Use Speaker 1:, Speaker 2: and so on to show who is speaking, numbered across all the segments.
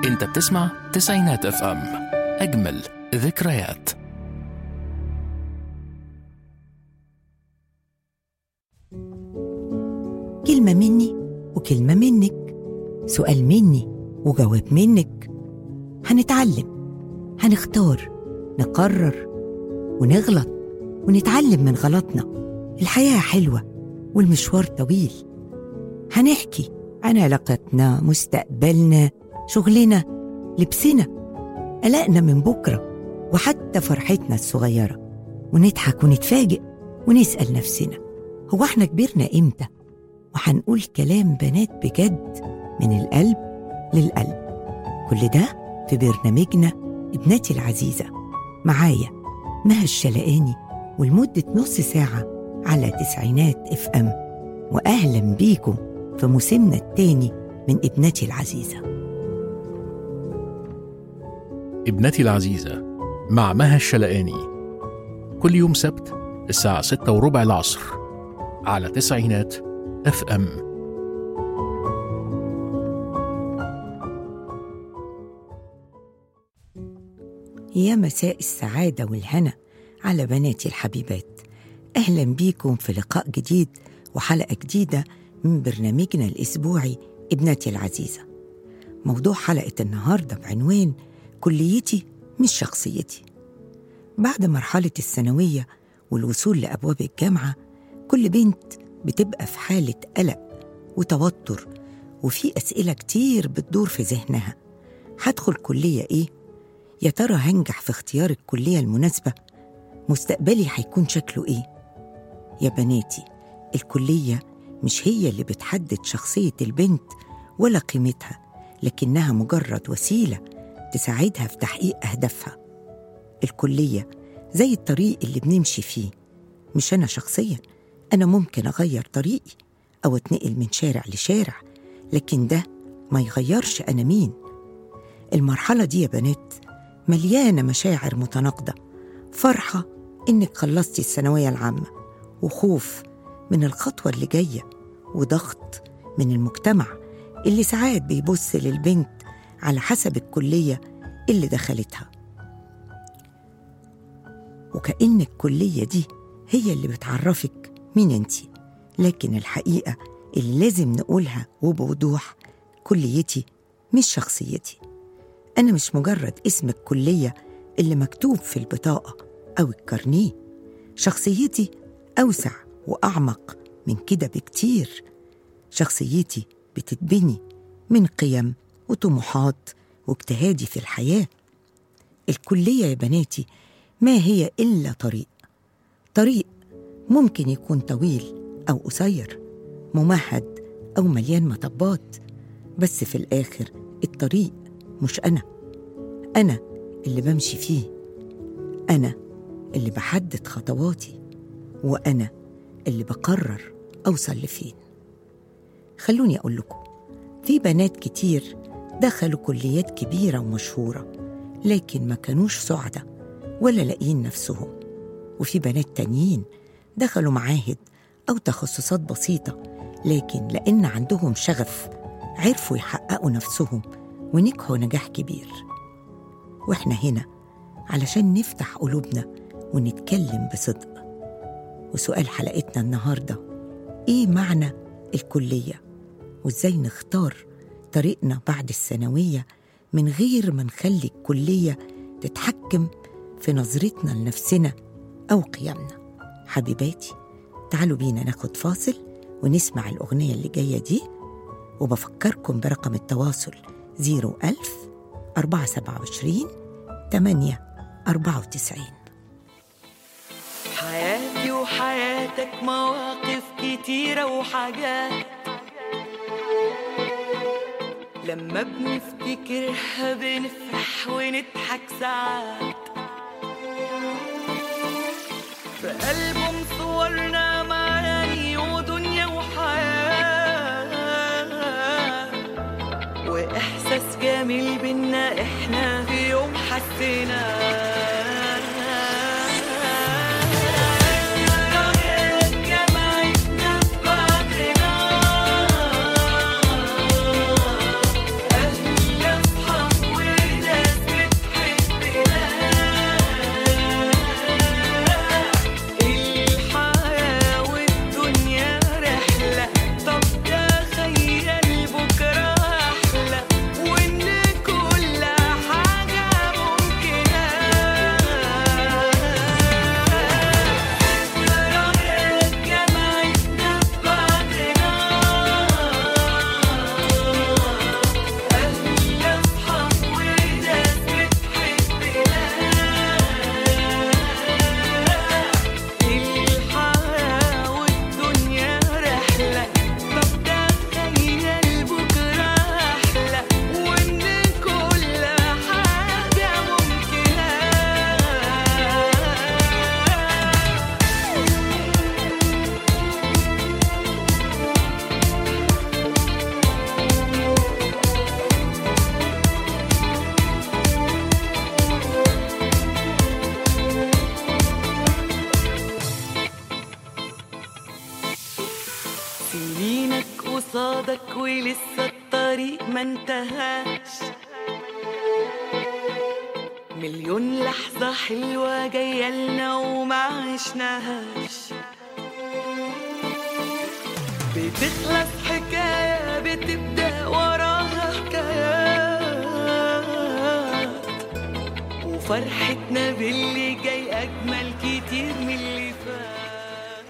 Speaker 1: انت بتسمع تسعينات اف ام اجمل ذكريات
Speaker 2: كلمة مني وكلمة منك سؤال مني وجواب منك هنتعلم هنختار نقرر ونغلط ونتعلم من غلطنا الحياة حلوة والمشوار طويل هنحكي عن علاقتنا مستقبلنا شغلنا لبسنا قلقنا من بكرة وحتى فرحتنا الصغيرة ونضحك ونتفاجئ ونسأل نفسنا هو احنا كبرنا امتى وهنقول كلام بنات بجد من القلب للقلب كل ده في برنامجنا ابنتي العزيزة معايا مها الشلقاني ولمدة نص ساعة على تسعينات اف ام وأهلا بيكم في موسمنا التاني من ابنتي العزيزة
Speaker 1: ابنتي العزيزة مع مها الشلقاني كل يوم سبت الساعة ستة وربع العصر على تسعينات اف ام
Speaker 2: يا مساء السعادة والهنا على بناتي الحبيبات أهلا بيكم في لقاء جديد وحلقة جديدة من برنامجنا الأسبوعي ابنتي العزيزة موضوع حلقة النهاردة بعنوان كليتي مش شخصيتي بعد مرحلة الثانوية والوصول لأبواب الجامعة كل بنت بتبقى في حالة قلق وتوتر وفي أسئلة كتير بتدور في ذهنها هدخل كلية إيه؟ يا ترى هنجح في اختيار الكلية المناسبة؟ مستقبلي هيكون شكله إيه؟ يا بناتي الكلية مش هي اللي بتحدد شخصية البنت ولا قيمتها لكنها مجرد وسيلة تساعدها في تحقيق أهدافها الكلية زي الطريق اللي بنمشي فيه مش أنا شخصيا أنا ممكن أغير طريقي أو أتنقل من شارع لشارع لكن ده ما يغيرش أنا مين المرحلة دي يا بنات مليانة مشاعر متناقضة فرحة إنك خلصتي الثانوية العامة وخوف من الخطوة اللي جاية وضغط من المجتمع اللي ساعات بيبص للبنت على حسب الكلية اللي دخلتها وكأن الكلية دي هي اللي بتعرفك مين انتي لكن الحقيقة اللي لازم نقولها وبوضوح كليتي مش شخصيتي أنا مش مجرد اسم الكلية اللي مكتوب في البطاقة أو الكارنيه شخصيتي أوسع وأعمق من كده بكتير شخصيتي بتتبني من قيم وطموحات واجتهادي في الحياة الكلية يا بناتي ما هي إلا طريق طريق ممكن يكون طويل أو قصير ممهد أو مليان مطبات بس في الآخر الطريق مش أنا أنا اللي بمشي فيه أنا اللي بحدد خطواتي وأنا اللي بقرر أوصل لفين خلوني أقول لكم في بنات كتير دخلوا كليات كبيرة ومشهورة لكن ما كانوش سعدة ولا لاقيين نفسهم وفي بنات تانيين دخلوا معاهد أو تخصصات بسيطة لكن لأن عندهم شغف عرفوا يحققوا نفسهم ونجحوا نجاح كبير واحنا هنا علشان نفتح قلوبنا ونتكلم بصدق وسؤال حلقتنا النهارده ايه معنى الكليه وازاي نختار طريقنا بعد الثانويه من غير ما نخلي الكليه تتحكم في نظرتنا لنفسنا او قيمنا حبيباتي تعالوا بينا ناخد فاصل ونسمع الأغنية اللي جاية دي وبفكركم برقم التواصل 01000 427 8 94
Speaker 3: حياتي وحياتك مواقف كتيرة وحاجات لما بنفتكرها بنفرح ونضحك ساعات في ألبوم صورنا معاني ودنيا وحياة وإحساس جميل بينا إحنا في يوم حسينا سنينك قصادك ولسه الطريق ما انتهاش مليون لحظة حلوة جاية لنا وما عشناهاش بتخلص حكاية بتبدأ وراها حكايات وفرحتنا باللي جاي أجمل كتير من اللي فات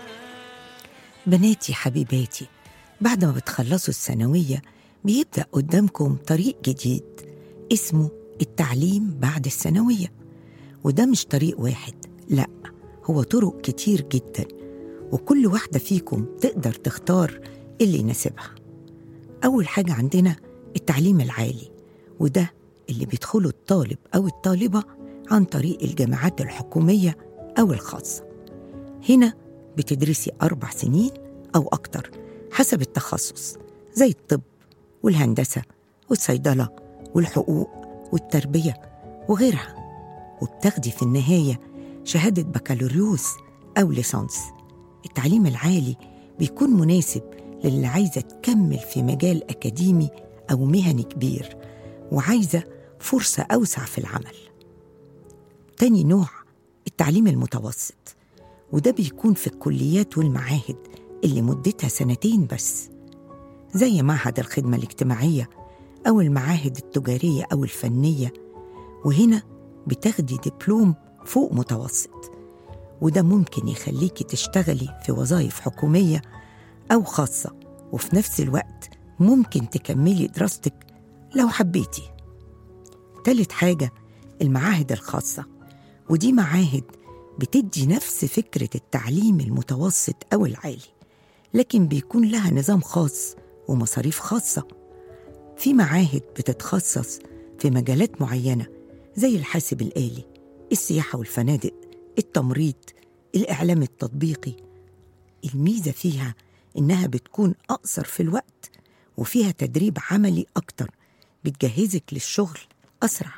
Speaker 2: بناتي حبيباتي بعد ما بتخلصوا الثانوية بيبدأ قدامكم طريق جديد اسمه التعليم بعد الثانوية وده مش طريق واحد لأ هو طرق كتير جدا وكل واحدة فيكم تقدر تختار اللي يناسبها أول حاجة عندنا التعليم العالي وده اللي بيدخله الطالب أو الطالبة عن طريق الجامعات الحكومية أو الخاصة هنا بتدرسي أربع سنين أو أكتر حسب التخصص زي الطب والهندسة والصيدلة والحقوق والتربية وغيرها وبتاخدي في النهاية شهادة بكالوريوس أو ليسانس التعليم العالي بيكون مناسب للي عايزة تكمل في مجال أكاديمي أو مهني كبير وعايزة فرصة أوسع في العمل تاني نوع التعليم المتوسط وده بيكون في الكليات والمعاهد اللي مدتها سنتين بس زي معهد الخدمة الاجتماعية أو المعاهد التجارية أو الفنية وهنا بتاخدي دبلوم فوق متوسط وده ممكن يخليكي تشتغلي في وظائف حكومية أو خاصة وفي نفس الوقت ممكن تكملي دراستك لو حبيتي تالت حاجة المعاهد الخاصة ودي معاهد بتدي نفس فكرة التعليم المتوسط أو العالي لكن بيكون لها نظام خاص ومصاريف خاصة في معاهد بتتخصص في مجالات معينة زي الحاسب الآلي السياحة والفنادق التمريض الإعلام التطبيقي الميزة فيها إنها بتكون أقصر في الوقت وفيها تدريب عملي أكتر بتجهزك للشغل أسرع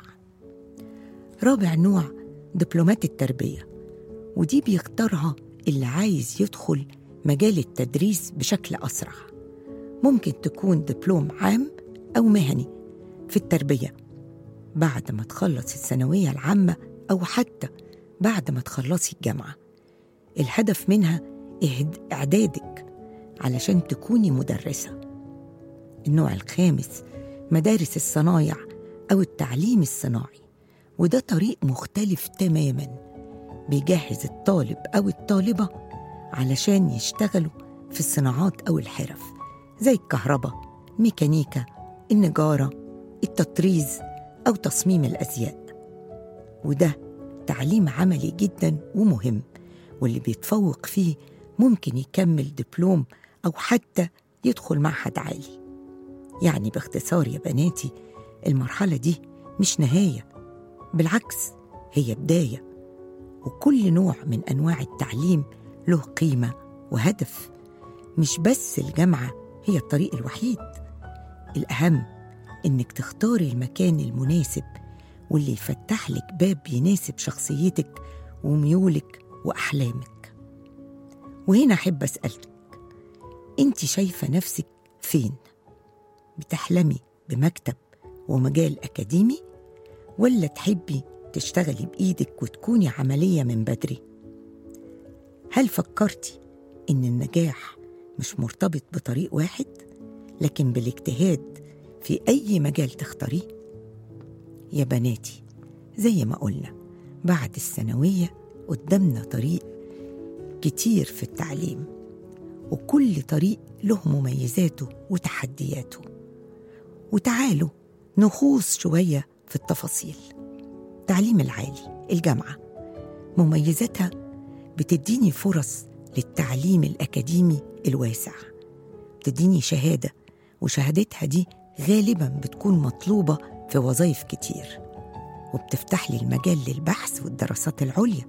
Speaker 2: رابع نوع دبلومات التربية ودي بيختارها اللي عايز يدخل مجال التدريس بشكل أسرع ممكن تكون دبلوم عام أو مهني في التربية بعد ما تخلص الثانوية العامة أو حتى بعد ما تخلصي الجامعة الهدف منها إهد- إعدادك علشان تكوني مدرسة النوع الخامس مدارس الصنايع أو التعليم الصناعي وده طريق مختلف تماما بيجهز الطالب أو الطالبة علشان يشتغلوا في الصناعات أو الحرف زي الكهرباء ميكانيكا النجارة التطريز أو تصميم الأزياء وده تعليم عملي جدا ومهم واللي بيتفوق فيه ممكن يكمل دبلوم أو حتى يدخل معهد عالي يعني باختصار يا بناتي المرحلة دي مش نهاية بالعكس هي بداية وكل نوع من أنواع التعليم له قيمة وهدف مش بس الجامعة هي الطريق الوحيد الأهم إنك تختاري المكان المناسب واللي يفتح لك باب يناسب شخصيتك وميولك وأحلامك وهنا أحب أسألك أنت شايفة نفسك فين؟ بتحلمي بمكتب ومجال أكاديمي ولا تحبي تشتغلي بإيدك وتكوني عملية من بدري؟ هل فكرتي إن النجاح مش مرتبط بطريق واحد لكن بالاجتهاد في أي مجال تختاريه؟ يا بناتي زي ما قلنا بعد الثانوية قدامنا طريق كتير في التعليم وكل طريق له مميزاته وتحدياته وتعالوا نخوص شوية في التفاصيل التعليم العالي الجامعة مميزاتها بتديني فرص للتعليم الأكاديمي الواسع بتديني شهادة وشهادتها دي غالبا بتكون مطلوبة في وظائف كتير وبتفتح لي المجال للبحث والدراسات العليا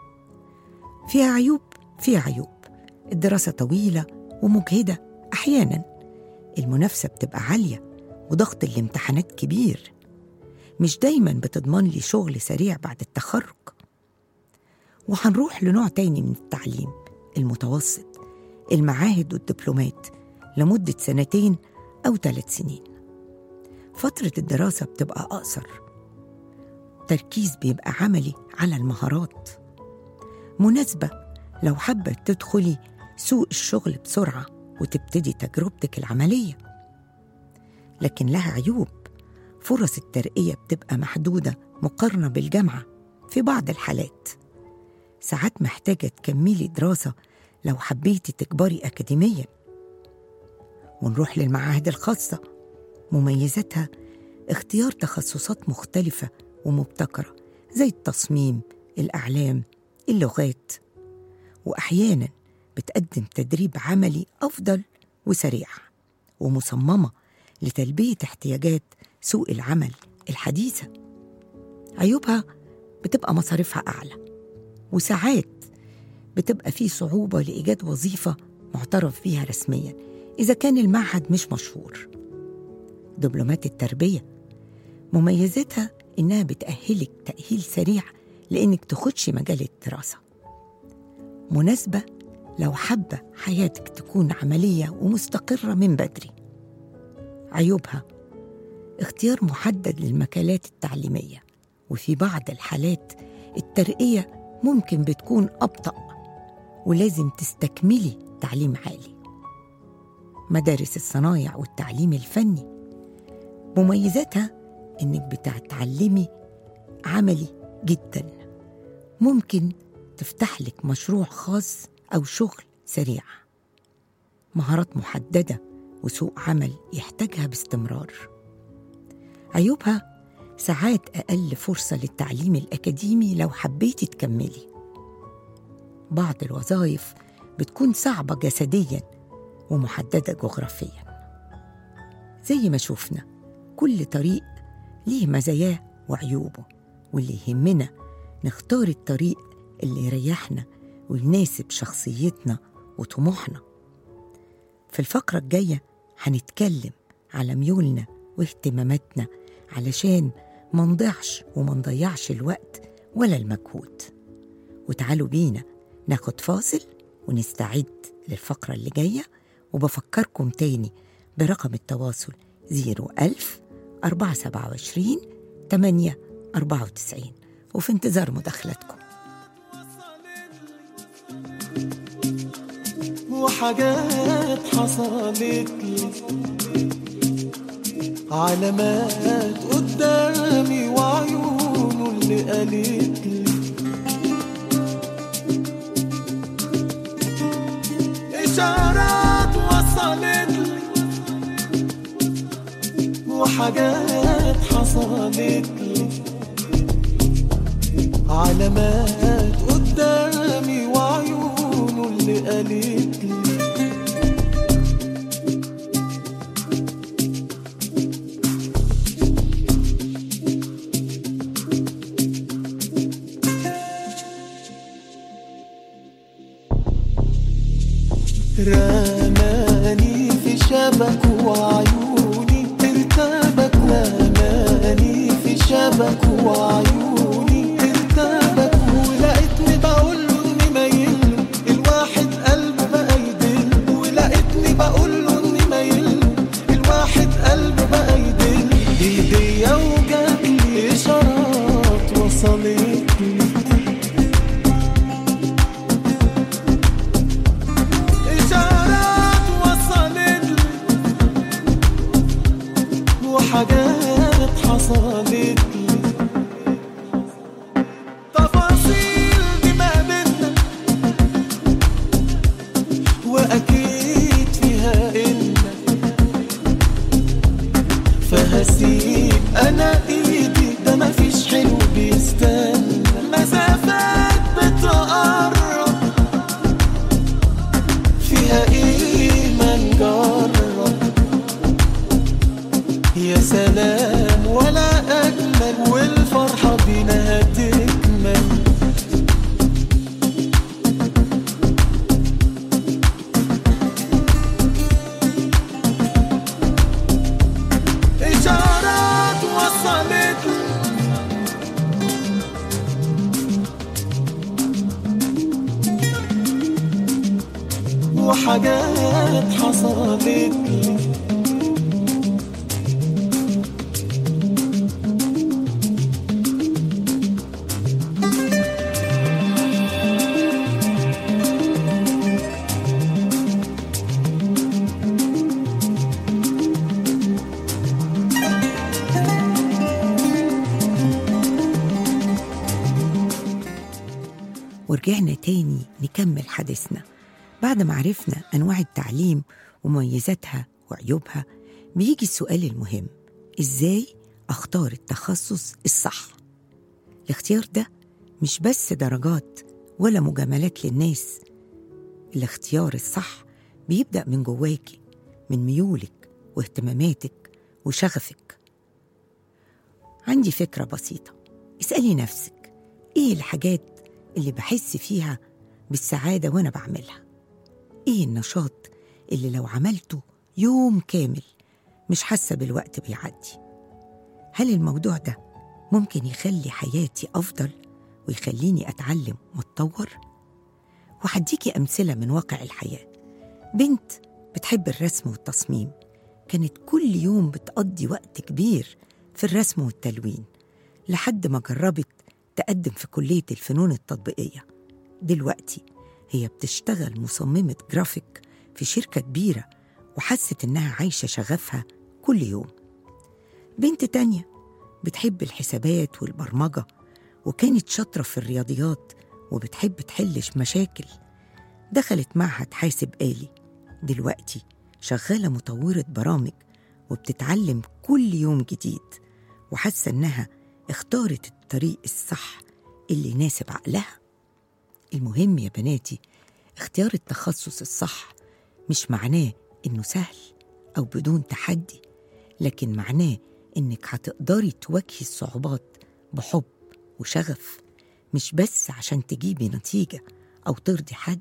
Speaker 2: فيها عيوب فيها عيوب الدراسة طويلة ومجهدة أحيانا المنافسة بتبقى عالية وضغط الامتحانات كبير مش دايما بتضمن لي شغل سريع بعد التخرج وهنروح لنوع تاني من التعليم المتوسط المعاهد والدبلومات لمدة سنتين أو ثلاث سنين فترة الدراسة بتبقى أقصر تركيز بيبقى عملي على المهارات مناسبة لو حابة تدخلي سوق الشغل بسرعة وتبتدي تجربتك العملية لكن لها عيوب فرص الترقية بتبقى محدودة مقارنة بالجامعة في بعض الحالات ساعات محتاجة تكملي دراسة لو حبيتي تكبري أكاديميا ونروح للمعاهد الخاصة مميزاتها اختيار تخصصات مختلفة ومبتكرة زي التصميم الأعلام اللغات وأحيانا بتقدم تدريب عملي أفضل وسريع ومصممة لتلبية احتياجات سوق العمل الحديثة عيوبها بتبقى مصاريفها أعلى وساعات بتبقى في صعوبة لإيجاد وظيفة معترف بيها رسميا إذا كان المعهد مش مشهور دبلومات التربية مميزاتها إنها بتأهلك تأهيل سريع لإنك تخدش مجال الدراسة مناسبة لو حابة حياتك تكون عملية ومستقرة من بدري عيوبها اختيار محدد للمكالات التعليمية وفي بعض الحالات الترقية ممكن بتكون أبطأ ولازم تستكملي تعليم عالي مدارس الصنايع والتعليم الفني مميزاتها إنك بتتعلمي عملي جدا ممكن تفتح لك مشروع خاص أو شغل سريع مهارات محددة وسوق عمل يحتاجها باستمرار عيوبها ساعات أقل فرصة للتعليم الأكاديمي لو حبيتي تكملي بعض الوظائف بتكون صعبة جسديا ومحددة جغرافيا زي ما شفنا كل طريق ليه مزاياه وعيوبه واللي يهمنا نختار الطريق اللي يريحنا ويناسب شخصيتنا وطموحنا في الفقرة الجاية هنتكلم على ميولنا واهتماماتنا علشان ما نضيعش وما نضيعش الوقت ولا المجهود وتعالوا بينا ناخد فاصل ونستعد للفقرة اللي جاية وبفكركم تاني برقم التواصل 01000 427 8 94 وفي انتظار مداخلتكم
Speaker 4: وحاجات حصلت لي علامات قدامي وعيونه اللي قالت لي إشارات وصلت لي وحاجات حصلت لي علامات قدامي وعيونه اللي قالت لي رماني في شبك وعيوني ارتبك رماني في شبك وعيوني ارتبك ولقيتني بقوله اني مايله الواحد قلبه بقى يدل ولقيتني بقوله اني مايله الواحد قلبه بقى يدل ايديا وجاتلي اشارات وصلتني إشارات وصلت لي وحاجات حصلت لي تفاصيل دي ما بينا وأكيد فيها إن فهسيب أنا إيدي ده مفيش حلو بيستنى مسافات بتقرب فيها ايه ما نجرب يا سلام ولا اجمل والفرحه بينا هتكمل اشارات وصلت حاجات حصلت لي
Speaker 2: ورجعنا تاني نكمل حديثنا بعد ما عرفنا أنواع التعليم ومميزاتها وعيوبها بيجي السؤال المهم إزاي أختار التخصص الصح الاختيار ده مش بس درجات ولا مجاملات للناس الاختيار الصح بيبدأ من جواكي من ميولك واهتماماتك وشغفك عندي فكرة بسيطة اسألي نفسك إيه الحاجات اللي بحس فيها بالسعادة وأنا بعملها إيه النشاط اللي لو عملته يوم كامل مش حاسة بالوقت بيعدي هل الموضوع ده ممكن يخلي حياتي أفضل ويخليني أتعلم وأتطور؟ وهديكي أمثلة من واقع الحياة بنت بتحب الرسم والتصميم كانت كل يوم بتقضي وقت كبير في الرسم والتلوين لحد ما جربت تقدم في كلية الفنون التطبيقية دلوقتي هي بتشتغل مصممة جرافيك في شركة كبيرة وحست إنها عايشة شغفها كل يوم بنت تانية بتحب الحسابات والبرمجة وكانت شاطرة في الرياضيات وبتحب تحلش مشاكل دخلت معهد حاسب آلي دلوقتي شغالة مطورة برامج وبتتعلم كل يوم جديد وحاسة إنها اختارت الطريق الصح اللي يناسب عقلها المهم يا بناتي اختيار التخصص الصح مش معناه إنه سهل أو بدون تحدي لكن معناه إنك هتقدري تواجهي الصعوبات بحب وشغف مش بس عشان تجيبي نتيجة أو ترضي حد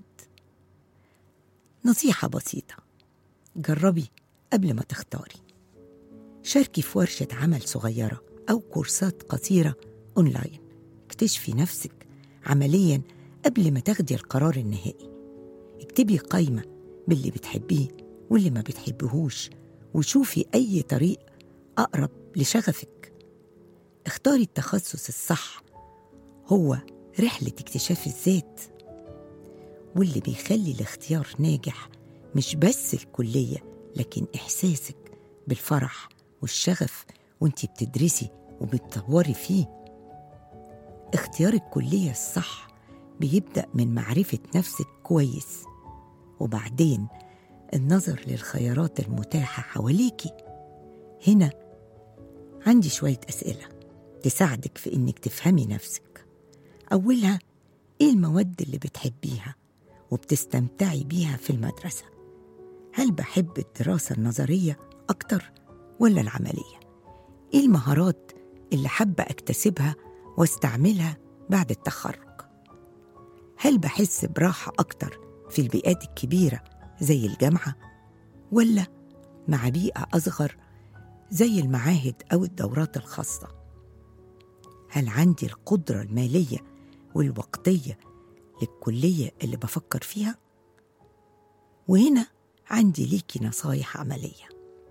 Speaker 2: نصيحة بسيطة جربي قبل ما تختاري شاركي في ورشة عمل صغيرة أو كورسات قصيرة أونلاين اكتشفي نفسك عمليا قبل ما تاخدي القرار النهائي اكتبي قايمة باللي بتحبيه واللي ما بتحبيهوش وشوفي أي طريق أقرب لشغفك اختاري التخصص الصح هو رحلة اكتشاف الذات واللي بيخلي الاختيار ناجح مش بس الكلية لكن إحساسك بالفرح والشغف وانتي بتدرسي وبتطوري فيه اختيار الكلية الصح بيبدأ من معرفة نفسك كويس وبعدين النظر للخيارات المتاحة حواليكي هنا عندي شوية أسئلة تساعدك في إنك تفهمي نفسك أولها إيه المواد اللي بتحبيها وبتستمتعي بيها في المدرسة هل بحب الدراسة النظرية أكتر ولا العملية؟ إيه المهارات اللي حابة أكتسبها واستعملها بعد التخرج؟ هل بحس براحة أكتر في البيئات الكبيرة زي الجامعة ولا مع بيئة أصغر زي المعاهد أو الدورات الخاصة؟ هل عندي القدرة المالية والوقتية للكلية اللي بفكر فيها؟ وهنا عندي ليكي نصايح عملية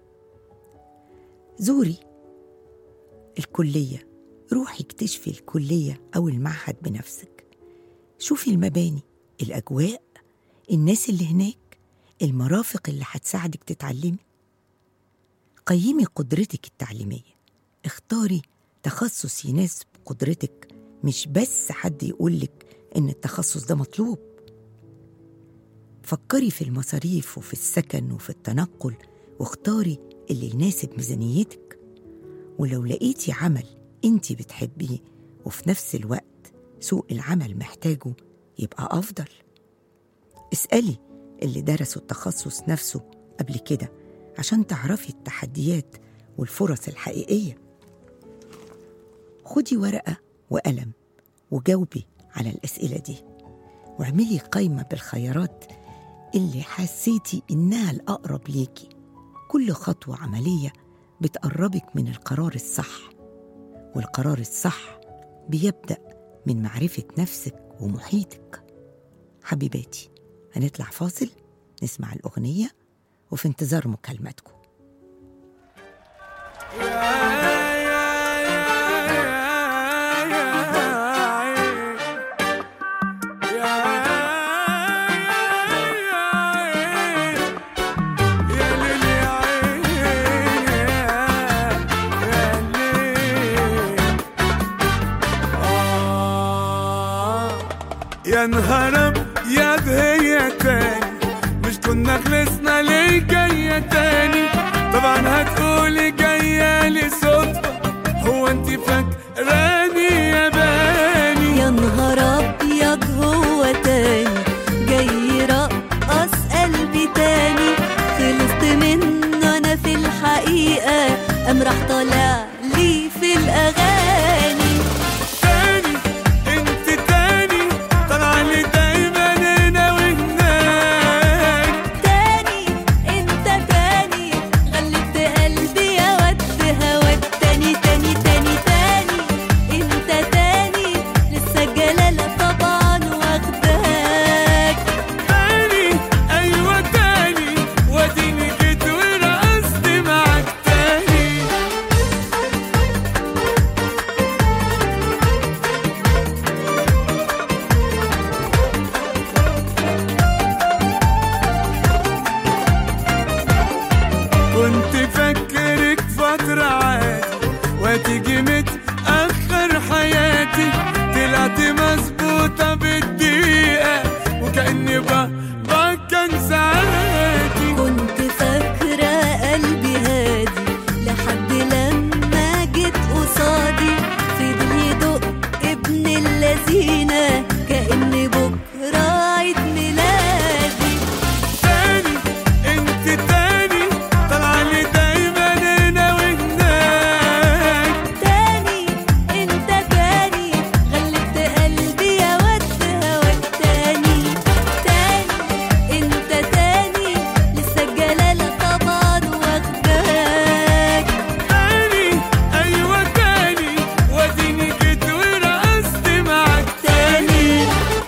Speaker 2: زوري الكلية روحي اكتشفي الكلية أو المعهد بنفسك شوفي المباني الأجواء الناس اللي هناك المرافق اللي هتساعدك تتعلمي قيمي قدرتك التعليمية اختاري تخصص يناسب قدرتك مش بس حد يقولك إن التخصص ده مطلوب فكري في المصاريف وفي السكن وفي التنقل واختاري اللي يناسب ميزانيتك ولو لقيتي عمل انت بتحبيه وفي نفس الوقت سوق العمل محتاجه يبقى أفضل اسألي اللي درسوا التخصص نفسه قبل كده عشان تعرفي التحديات والفرص الحقيقية خدي ورقة وقلم وجاوبي على الأسئلة دي واعملي قايمة بالخيارات اللي حسيتي إنها الأقرب ليكي كل خطوة عملية بتقربك من القرار الصح والقرار الصح بيبدأ من معرفة نفسك ومحيطك حبيباتي هنطلع فاصل نسمع الأغنية وفي انتظار مكالماتكم
Speaker 5: يا نهار يا هي تاني مش كنا خلصنا ليه جاية تاني طبعا هتقولي جاية لي صدفة هو انت فاكراني يا باني
Speaker 6: يا نهار ابيض هو تاني جاي رقص قلبي تاني خلصت منه انا في الحقيقه قام راح طالع لي في الاغاني
Speaker 5: تاني انت تاني طالعة لي دايما هنا وهناك
Speaker 6: تاني انت تاني غلبت قلبي يا ود هواك تاني تاني تاني تاني انت تاني لسه الجلاله طبعا واخداك
Speaker 5: تاني ايوه تاني واديني جيت ورقصت معاك تاني كنت فاكرك فترة عادي وتيجي متأخر حياتي طلعت مظبوطة بالدقيقة وكأني بابا كان ساعاتي
Speaker 6: كنت فاكرة قلبي هادي لحد لما جيت قصادي فضل يدق ابن اللذينة كأن بكرة عيد ميلادي
Speaker 5: تاني انت تاني طالعة لي دايما هنا وهناك
Speaker 6: تاني انت تاني غلبت قلبي يا ود هواك تاني تاني انت تاني لسه الجلالة طبعا واخداك
Speaker 5: تاني ايوه تاني واديني جيت ورقصت معاك تاني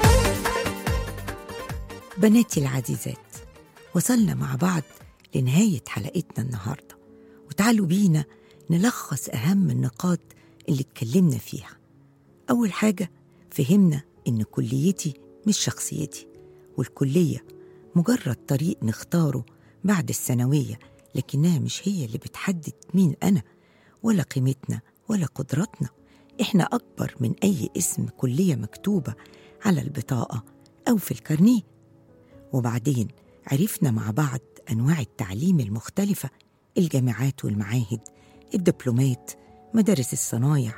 Speaker 2: بناتي العزيزات وصلنا مع بعض لنهاية حلقتنا النهاردة وتعالوا بينا نلخص أهم النقاط اللي اتكلمنا فيها أول حاجة فهمنا إن كليتي مش شخصيتي والكلية مجرد طريق نختاره بعد الثانوية لكنها مش هي اللي بتحدد مين أنا ولا قيمتنا ولا قدراتنا إحنا أكبر من أي اسم كلية مكتوبة على البطاقة أو في الكارنيه وبعدين عرفنا مع بعض أنواع التعليم المختلفة الجامعات والمعاهد الدبلومات مدارس الصنايع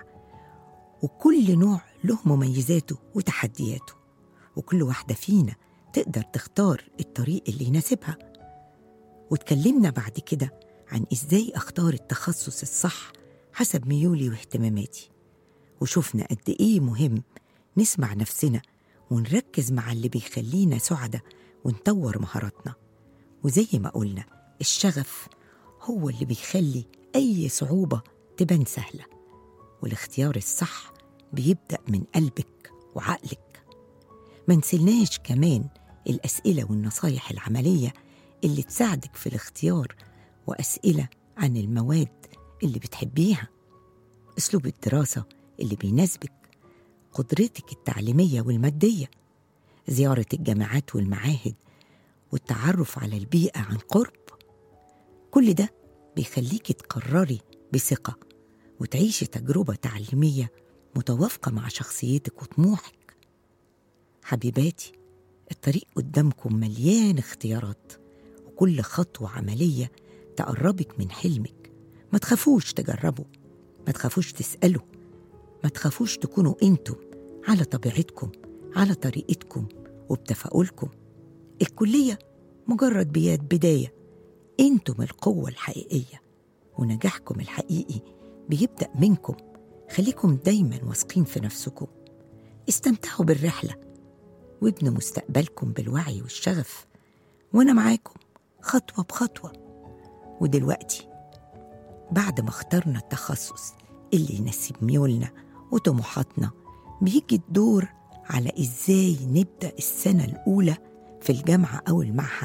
Speaker 2: وكل نوع له مميزاته وتحدياته وكل واحدة فينا تقدر تختار الطريق اللي يناسبها واتكلمنا بعد كده عن إزاي أختار التخصص الصح حسب ميولي واهتماماتي وشفنا قد إيه مهم نسمع نفسنا ونركز مع اللي بيخلينا سعدة ونطور مهاراتنا وزي ما قلنا الشغف هو اللي بيخلي أي صعوبة تبان سهلة والاختيار الصح بيبدأ من قلبك وعقلك ما نسلناش كمان الأسئلة والنصايح العملية اللي تساعدك في الاختيار وأسئلة عن المواد اللي بتحبيها أسلوب الدراسة اللي بيناسبك قدرتك التعليمية والمادية زيارة الجامعات والمعاهد والتعرف على البيئة عن قرب كل ده بيخليكي تقرري بثقة وتعيشي تجربة تعليمية متوافقة مع شخصيتك وطموحك حبيباتي الطريق قدامكم مليان اختيارات وكل خطوة عملية تقربك من حلمك ما تخافوش تجربوا ما تخافوش تسألوا ما تخافوش تكونوا انتم على طبيعتكم على طريقتكم وبتفاؤلكم الكلية مجرد بيات بداية انتم القوة الحقيقية ونجاحكم الحقيقي بيبدأ منكم خليكم دايما واثقين في نفسكم استمتعوا بالرحلة وابنوا مستقبلكم بالوعي والشغف وأنا معاكم خطوة بخطوة ودلوقتي بعد ما اخترنا التخصص اللي يناسب ميولنا وطموحاتنا بيجي الدور على ازاي نبدا السنه الاولى في الجامعه او المعهد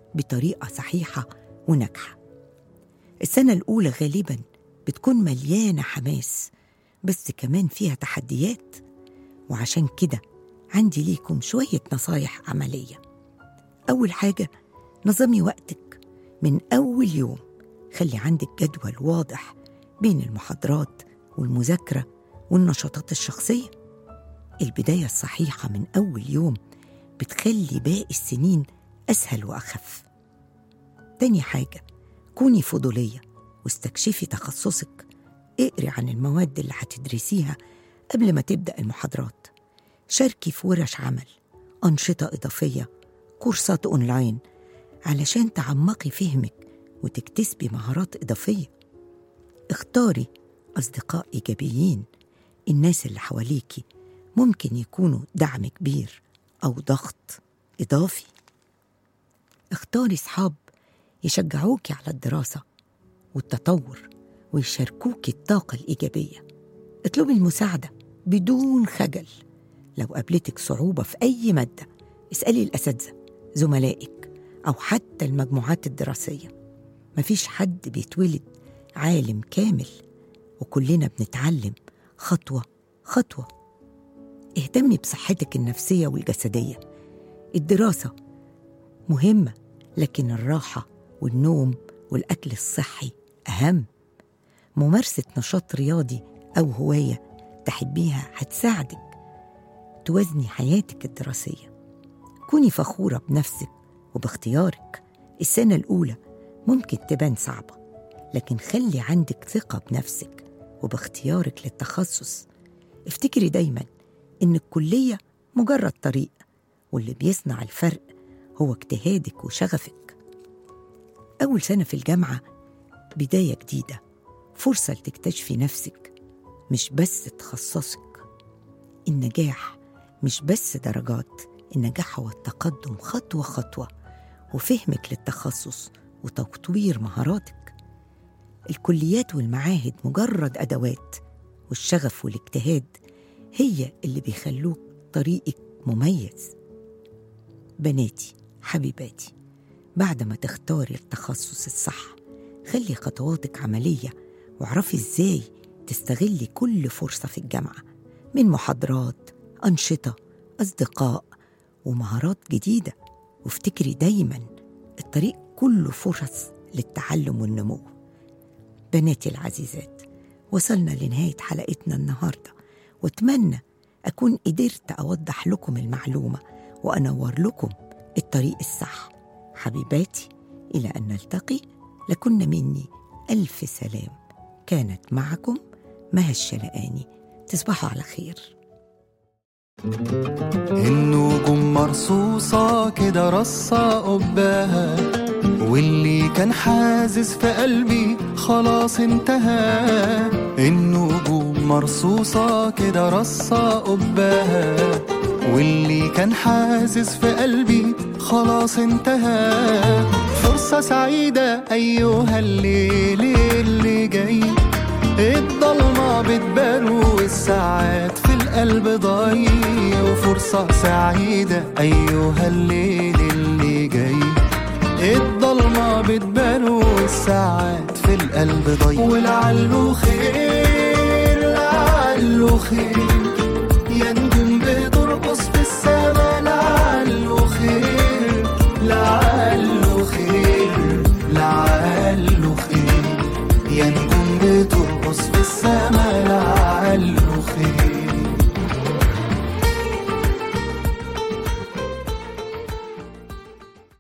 Speaker 2: بطريقة صحيحة وناجحة السنة الأولى غالبا بتكون مليانة حماس بس كمان فيها تحديات وعشان كده عندي ليكم شوية نصايح عملية أول حاجة نظمي وقتك من أول يوم خلي عندك جدول واضح بين المحاضرات والمذاكرة والنشاطات الشخصية البداية الصحيحة من أول يوم بتخلي باقي السنين أسهل وأخف تاني حاجة كوني فضولية واستكشفي تخصصك اقري عن المواد اللي هتدرسيها قبل ما تبدأ المحاضرات شاركي في ورش عمل أنشطة إضافية كورسات أونلاين علشان تعمقي فهمك وتكتسبي مهارات إضافية اختاري أصدقاء إيجابيين الناس اللي حواليكي ممكن يكونوا دعم كبير أو ضغط إضافي اختاري صحاب يشجعوكي على الدراسة والتطور ويشاركوكي الطاقة الإيجابية اطلبي المساعدة بدون خجل لو قابلتك صعوبة في أي مادة اسألي الأساتذة زملائك أو حتى المجموعات الدراسية مفيش حد بيتولد عالم كامل وكلنا بنتعلم خطوة خطوة اهتمي بصحتك النفسية والجسدية الدراسة مهمة لكن الراحة والنوم والأكل الصحي أهم ممارسة نشاط رياضي أو هواية تحبيها هتساعدك توازني حياتك الدراسية كوني فخورة بنفسك وباختيارك السنة الأولى ممكن تبان صعبة لكن خلي عندك ثقة بنفسك وباختيارك للتخصص افتكري دايما إن الكلية مجرد طريق واللي بيصنع الفرق هو اجتهادك وشغفك أول سنة في الجامعة بداية جديدة فرصة لتكتشفي نفسك مش بس تخصصك النجاح مش بس درجات النجاح هو التقدم خطوة خطوة وفهمك للتخصص وتطوير مهاراتك الكليات والمعاهد مجرد أدوات والشغف والاجتهاد هي اللي بيخلوك طريقك مميز بناتي حبيباتي بعد ما تختاري التخصص الصح خلي خطواتك عملية واعرفي ازاي تستغلي كل فرصة في الجامعة من محاضرات أنشطة أصدقاء ومهارات جديدة وافتكري دايما الطريق كله فرص للتعلم والنمو بناتي العزيزات وصلنا لنهاية حلقتنا النهاردة واتمنى أكون قدرت أوضح لكم المعلومة وأنور لكم الطريق الصح حبيباتي إلى أن نلتقي لكن مني ألف سلام كانت معكم مها الشلقاني تصبحوا على خير
Speaker 4: النجوم مرصوصة كده رصة قباها واللي كان حازز في قلبي خلاص انتهى النجوم مرصوصة كده رصة قباها واللي كان حازز في قلبي خلاص انتهى فرصة سعيدة أيها الليل اللي جاي الضلمة بتبان والساعات في القلب ضايع وفرصة سعيدة أيها الليل اللي جاي الضلمة بتبان والساعات في القلب ضايع ولعله خير لعله خير